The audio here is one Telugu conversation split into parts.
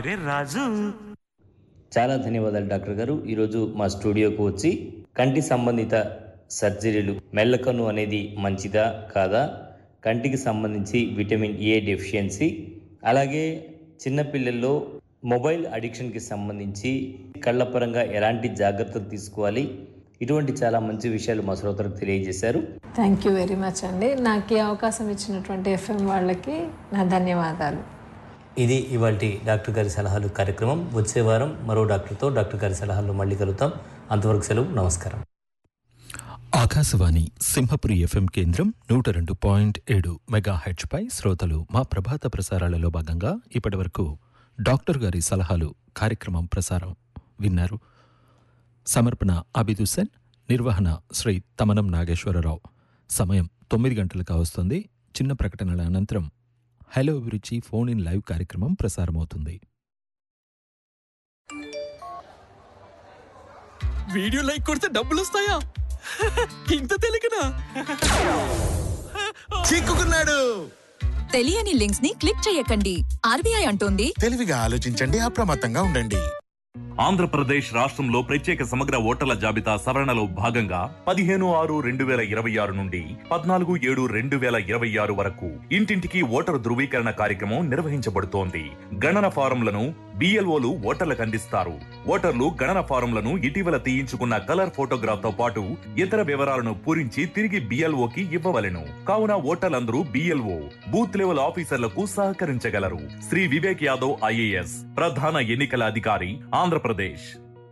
రే రాజు చాలా ధన్యవాదాలు డాక్టర్ గారు ఈరోజు మా స్టూడియోకు వచ్చి కంటి సంబంధిత సర్జరీలు మెల్లకన్ను అనేది మంచిదా కాదా కంటికి సంబంధించి విటమిన్ ఏ డెఫిషియన్సీ అలాగే చిన్నపిల్లల్లో మొబైల్ అడిక్షన్కి సంబంధించి కళ్ళ పరంగా ఎలాంటి జాగ్రత్తలు తీసుకోవాలి ఇటువంటి చాలా మంచి విషయాలు మా శ్రోతలకు తెలియజేశారు థ్యాంక్ యూ వెరీ మచ్ అండి నాకు ఈ అవకాశం ఇచ్చినటువంటి ఎఫ్ఎం వాళ్ళకి నా ధన్యవాదాలు ఇది ఇవాళ డాక్టర్ గారి సలహాలు కార్యక్రమం వచ్చే వారం మరో డాక్టర్తో డాక్టర్ గారి సలహాలు మళ్ళీ కలుగుతాం అంతవరకు సెలవు నమస్కారం ఆకాశవాణి సింహపురి ఎఫ్ఎం కేంద్రం నూట రెండు పాయింట్ ఏడు మెగా పై శ్రోతలు మా ప్రభాత ప్రసారాలలో భాగంగా ఇప్పటివరకు డాక్టర్ గారి సలహాలు కార్యక్రమం ప్రసారం విన్నారు సమర్పణ అబిద్ హుస్సేన్ నిర్వహణ శ్రీ తమనం నాగేశ్వరరావు సమయం తొమ్మిది గంటలకు వస్తుంది చిన్న ప్రకటనల అనంతరం హలో అభిరుచి ఫోన్ ఇన్ లైవ్ కార్యక్రమం ప్రసారమవుతుంది వీడియో లైక్ కొడితే డబ్బులు వస్తాయా ఇంత తెలియకనా చిక్కుకున్నాడు తెలియని లింక్స్ ని క్లిక్ చేయకండి ఆర్బీఐ అంటోంది తెలివిగా ఆలోచించండి అప్రమత్తంగా ఉండండి ఆంధ్రప్రదేశ్ రాష్ట్రంలో ప్రత్యేక సమగ్ర ఓటర్ల జాబితా సవరణలో భాగంగా పదిహేను ఆరు రెండు వేల ఇరవై ఆరు నుండి పద్నాలుగు ఏడు రెండు వేల ఇరవై ఆరు వరకు ఇంటింటికి ఓటరు ధృవీకరణ కార్యక్రమం నిర్వహించబడుతోంది గణన ఫారంలను బిఎల్ఓలు ఓటర్లకు అందిస్తారు ఓటర్లు గణన ఫారంలను ఇటీవల తీయించుకున్న కలర్ ఫోటోగ్రాఫ్ తో పాటు ఇతర వివరాలను పూరించి తిరిగి బిఎల్ఓకి ఇవ్వవలెను కావున ఓటర్లందరూ బిఎల్ఓ బూత్ లెవెల్ ఆఫీసర్లకు సహకరించగలరు శ్రీ వివేక్ యాదవ్ ఐఏఎస్ ప్రధాన ఎన్నికల అధికారి ఆంధ్రప్రదేశ్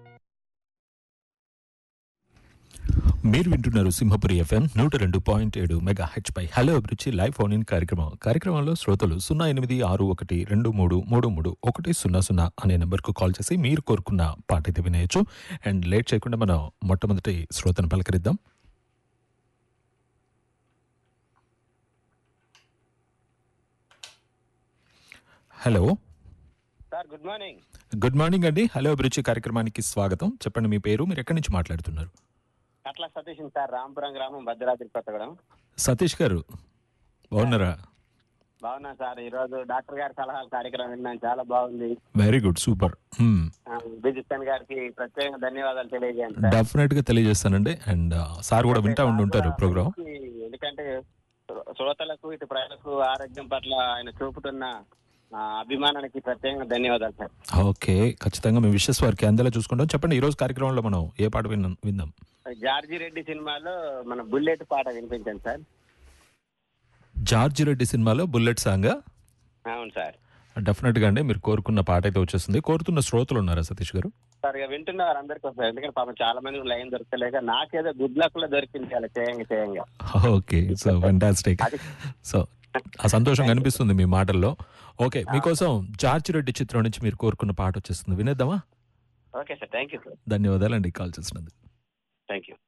మీరు వింటున్నారు సింహపురి ఎఫ్ఎం నూట రెండు పాయింట్ ఏడు మెగా హెచ్ పై hello Abhiruchi live phone in కార్యక్రమం కార్యక్రమంలో శ్రోతలు సున్నా ఎనిమిది ఆరు ఒకటి రెండు మూడు మూడు మూడు ఒకటి సున్నా సున్నా అనే నెంబర్కు కాల్ చేసి మీరు కోరుకున్న పాట అయితే వినేయచ్చు అండ్ లేట్ చేయకుండా మనం మొట్టమొదటి శ్రోతను పలకరిద్దాం hello sir good morning good morning అండి హలో అభిరుచి కార్యక్రమానికి స్వాగతం చెప్పండి మీ పేరు మీరు ఎక్కడి నుంచి మాట్లాడుతున్నారు అట్లా సతీష్ సార్ రాంపురం గ్రామం భద్రాద్రి కొత్తగూడెం సతీష్ గారు బాగున్నారా బాగున్నా సార్ ఈ రోజు డాక్టర్ గారి సలహాల కార్యక్రమం విన్నాను చాలా బాగుంది వెరీ గుడ్ సూపర్ బిజిస్టన్ గారికి ప్రత్యేక ధన్యవాదాలు తెలియజేయండి సార్. డెఫినెట్ గా తెలియజేస్తానండి అండ్ సార్ కూడా వింటా ఉండి ఉంటారు ప్రోగ్రామ్ ఎందుకంటే శ్రోతలకు ఇటు ప్రజలకు ఆరోగ్యం పట్ల ఆయన చూపుతున్న ఆ, అభిమానానికి ప్రత్యేకంగా ధన్యవాదాలు సార్ ఓకే ఖచ్చితంగా మీ విషెస్ వారికి అందేలా చూసుకుంటాం చెప్పండి ఈ రోజు కార్యక్రమంలో మనం ఏ పాట విన్నాం విందాం జార్జి రెడ్డి సినిమాలో మన బుల్లెట్ పాట వినిపించండి సార్ జార్జి రెడ్డి సినిమాలో బుల్లెట్ సాంగ్ అవును సార్ డెఫినెట్ గా అండి మీరు కోరుకున్న పాట అయితే వచ్చేస్తుంది కోరుతున్న శ్రోతలు ఉన్నారా సతీష్ గారు సార్ ఇక వింటున్న వారందరికీ వస్తారు ఎందుకంటే పాపం చాలా మంది లైన్ దొరకలేక నాకేదో గుడ్ లక్ లో దొరికింది అలా చేయంగా చేయంగా ఓకే సో ఫెంటాస్టిక్ సో ఆ సంతోషం కనిపిస్తుంది మీ మాటల్లో ఓకే మీకోసం జార్జి రెడ్డి చిత్రం నుంచి మీరు కోరుకున్న పాట వచ్చేస్తుంది వినేద్దామా okay sir thank you sir ధన్యవాదాలండి కాల్ చేసినందుకు థ్యాంక్ యూ